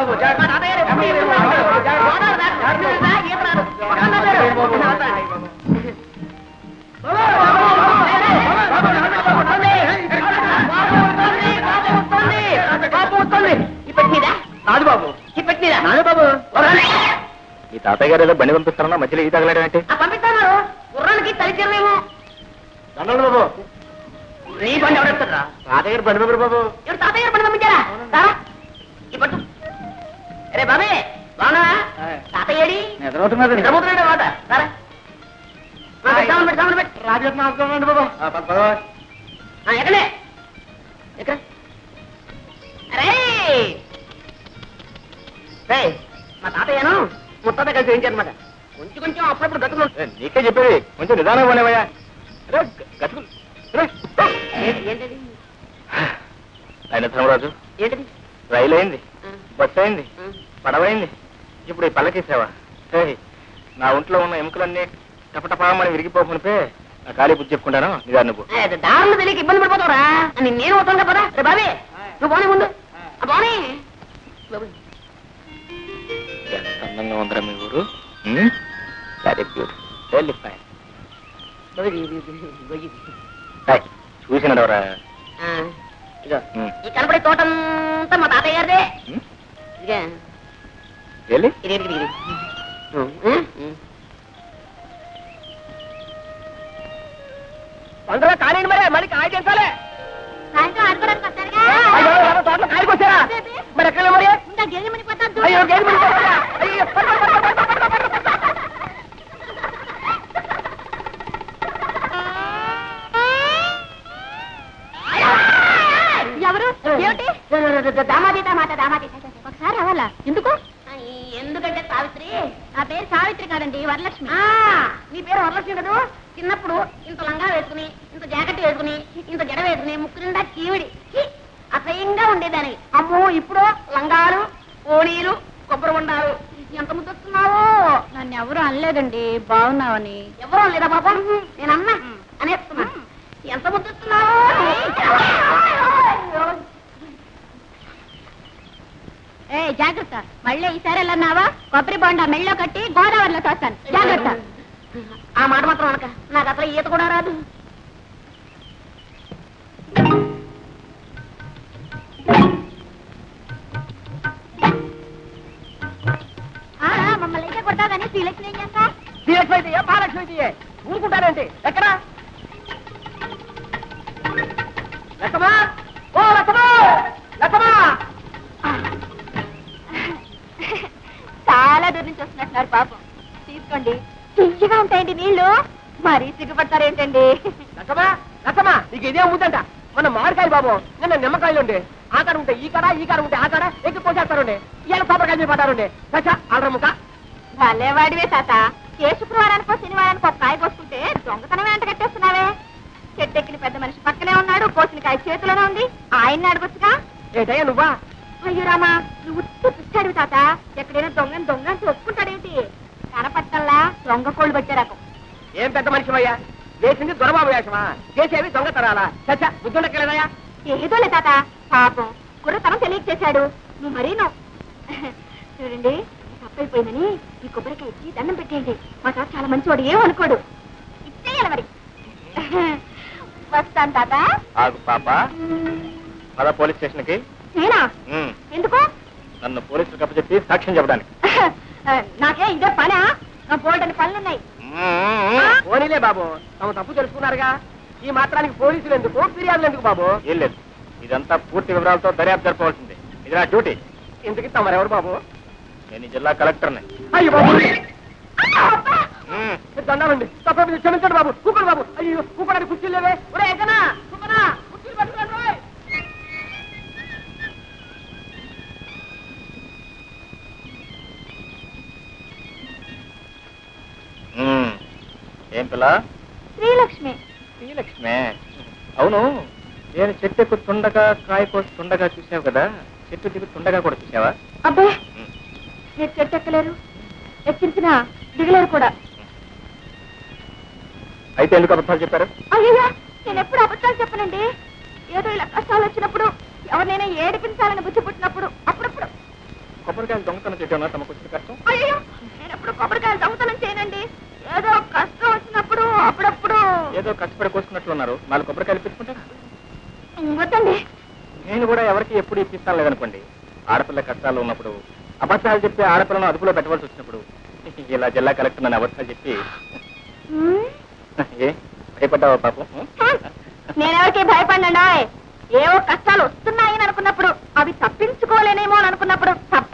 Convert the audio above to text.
నాదు బాబు నాదు బాబు ఈ తాతయ్య గారు ఏదో బండి పంపిస్తారన్నా మధ్యలో ఈ తగలడంటే పంపిస్తాను గుర్రానికి తలిచేమేమో దండండి బాబు నీ బండి ఎవరెత్తారా తాతయ్య గారు బండి పంపరు బాబు ఎవరు తాతయ్య గారు బండి పంపించారా సారా ఈ పట్టు అరే బాబే బానా తాతయ్య ఏడి నిద్రపోతున్నది నిద్రపోతున్నాడు మాట సారా సామాన్ పెట్టి సామాన్ పెట్టి రాజేస్తున్నాడు బాబు ఆ, ఎక్కడే ఎక్కడ అరే రేయ్, మా తాతయ్యను ముత్తాత కలిసి వేయించారనమాట కొంచెం కొంచెం అప్పుడప్పుడు గతులు ఏ, నీకే చెప్పేది కొంచెం నిదానం పోనేవయ్యా రే, గ- గతుకులు. రే. ఏంటి- ఏంటిది ఆయన ధర్మరాజు ఏంటిది రైలు అయింది ఆ, బస్సు అయింది ఆ. పడవైంది ఇప్పుడు ఈ పల్లకేసావా ఏయ్, నా ఒంట్లో ఉన్న ఎముకలన్నీ టపటపామని విరిగిపోకునిపే నా ఖాళీ బుద్ధి చెప్పుకుంటాను నిదాన్ని నువ్వు ఏ, అది దారులు తెలియక ఇబ్బంది పడిపోతావురా అని నేను వస్తాను కదా రే బాబే నువ్వు పోనీ ముందు ఆ, పోనీ బాబు, ఎంత అందంగా ఉందిరా మీ ఊరు వెరీ బ్యూటిఫుల్ వెరీ ఫైన్ బాబు, ఇది- ఇది- ఇది- ఇదిగో ఇది. చూసినాడు ఎవరా ఆ, ఇదిగో ఈ కనపడే తోటంతా మా తాతయ్య గారిదే ఇదిగా వెళ్ళి ఇది ఇది ఇది పండుగ కానివ్వండి మరి మళ్ళీ కాయ చేసాలే సాయంత్రం ఆడుకోవడానికి వస్తారుగా అయ్యో ఎవరో తోటలో కాయకి వచ్చారా మరి ఎక్కడ మరి ఇంకా గేదె మణిపోతాను అయ్యో గేదె మరి పోతుందా? అయ్యో, పట్టు, పట్టు, పట్టు, పట్టు, పట్టు, పట్టు, పట్టు, పట్టు. ఎవరు ఏమిటి దామాది దామాత దామాది ఒకసారి రావాలా ఎందుకు ఎందుకంటే సావిత్రి నా పేరు సావిత్రి కాదండి వరలక్ష్మి ఆ, నీ పేరు వరలక్ష్మి కదూ చిన్నప్పుడు ఇంత లంగా వేసుకుని ఇంత జాకెట్ వేసుకుని ఇంత జడ వేసుకుని ముక్కు నిండా కీవిడి ఛీ, అసహ్యంగా ఉండేదాని అమ్మో ఇప్పుడు లంగాలు ఓణీలు కొబ్బరి ఉండాలు ఎంత ముద్దొస్తున్నావో నన్ను ఎవరు అనలేదండి బాగున్నావని ఎవరో లేదా బాబా నేను అన్నా అనేస్తున్నా ఎంత ముద్దొస్తున్నావో ఏ జాగ్రత్త మళ్ళీ ఈసారి వెళ్ళన్నావా కొబ్బరి బొండా మెళ్ళో కట్టి గోదావరిలో తోస్తాను జాగ్రత్త ఆ మాట మాత్రం అనక నాకు అసలు ఈత కూడా రాదు ఆ, మమ్మల్ని అయితే కొడతావు కానీ శ్రీలక్ష్మి ఏం చేస్తా శ్రీలక్ష్మి అయితే మహాలక్ష్మి అయితే ఊరుకుంటానంటే ఎక్కడ లక్కమా ఓ లక్కమా లక్కమా చాలా దూరం నుంచి వస్తున్నట్టున్నారు పాపం తీసుకోండి తీయగా ఉంటాయండి నీళ్లు మరీ సిగ్గుపడతారేంటండి లక్కమా లక్కమా నీకు ఇదే అమ్ముతంట మన మామిడికాయలు బాబు నిన్న నిమ్మకాయలు ఉండే ఆ కాడ ఉంటే ఈ కాడ ఈ కాడ ఉంటే ఆ కాడ ఎక్కి పోసేస్తారుండే ఇవాళ కొబ్బరికాయ పడ్డారుండే చచ్చా ఆల్ర ముక్క భలేవాడివే తాత ఏ శుక్రవారానికో శనివారానికో ఒక కాయ కోసుకుంటే దొంగతనం వెంట కట్టేస్తున్నావే చెట్టెక్కిన పెద్ద మనిషి పక్కనే ఉన్నాడు కోసిన కాయ చేతిలోనే ఉంది ఆయన్ని అడగొచ్చుగా ఏంటయ్యా నువ్వా అయ్యో రామా నువ్వు పిచ్చాడు తాత ఎక్కడైనా దొంగని దొంగ అని ఒప్పుకుంటాడేంటి కనపట్టల్లా దొంగ కోళ్ళు పట్టే రకం ఏం పెద్ద మనిషివయ్యా వేసింది దొరబాబు వేషమా చేసేవి దొంగతనాలా చచ్చా బుద్ధుండకెళ్ళదయ్యా ఏదోలే తాత పాపం కుర్రతనం తెలియక చేశాడు నువ్వు మరీను చూడండి తప్పైపోయిందని ఈ కొబ్బరికాయ ఇచ్చి దండం పెట్టేయండి మా తాత చాలా మంచివాడు ఏమనుకోడు ఇచ్చేయాలి మరి వస్తాను తాత ఆగు పాప పద పోలీస్ స్టేషన్కి నేనా ఉమ్, ఎందుకు నన్ను పోలీసులు కప్పచెప్పి సాక్ష్యం చెప్పడానికి నాకే ఇదే పనా నా బోల్డని పనులున్నాయి పోనీలే బాబు తమ తప్పు తెలుసుకున్నారుగా ఈ మాత్రానికి పోలీసులు ఎందుకు ఫిర్యాదులు ఎందుకు బాబు ఏం లేదు ఇదంతా పూర్తి వివరాలతో దర్యాప్తు జరపవలసింది ఇది నా డ్యూటీ ఎందుకు తమరెవరు బాబు నేను ఈ జిల్లా కలెక్టర్ని అయ్యో బాబు ఉమ్, దండాలండి తప్ప క్షమించండి బాబు కూపడు బాబు అయ్యో కూపడానికి కుర్చీలు లేవే ఒరే ఎక్కనా కూపనా కుర్చీలు పట్టుకోండి రోయ్. ఉమ్. ఏం పిల్ల శ్రీలక్ష్మి శ్రీలక్ష్మే అవును నేను చెట్టు ఎక్కు తుండగా కాయ కోసి తుండగా చూసావు కదా చెట్టు దిగు తుండగా కూడా చూసావా అబ్బే ఉమ్. మీరు చెట్టు ఎక్కలేరు ఎక్కించినా దిగలేరు కూడా అయితే ఎందుకు అబద్ధాలు చెప్పారు అయ్యయ్యా నేను ఎప్పుడు అబద్ధాలు చెప్పనండి ఏదో ఇలా కష్టాలు వచ్చినప్పుడు ఎవరినైనా ఏడిపించాలని బుద్ధి పుట్టినప్పుడు అప్పుడప్పుడు కొబ్బరి దొంగతనం చేయడం తమకు వచ్చిన కష్టం అయ్యో నేను ఎప్పుడు కొబ్బరికాయలు దొంగతనం చేయనండి ఏదో కష్టం వచ్చినప్పుడు అప్పుడప్పుడు ఏదో కష్టపడి కోసుకున్నట్లున్నారు నాలుగు కొబ్బరికాయలు పెట్టుకుంటారా వద్దండి నేను కూడా ఎవరికి ఎప్పుడు ఇప్పిస్తాను లేదనుకోండి ఆడపిల్ల కష్టాలు ఉన్నప్పుడు అబద్ధాలు చెప్పి ఆడపిల్లను అదుపులో పెట్టవలసి వచ్చినప్పుడు ఇలా జిల్లా కలెక్టర్ నన్ను అబద్ధాలు చెప్పి ఉమ్. ఏ భయపడ్డావా పాపం నేనెవరికి భయపడినా ఏవో కష్టాలు వస్తున్నాయని అనుకున్నప్పుడు అవి తప్పించుకోలేనేమో అని అనుకున్నప్పుడు తప్ప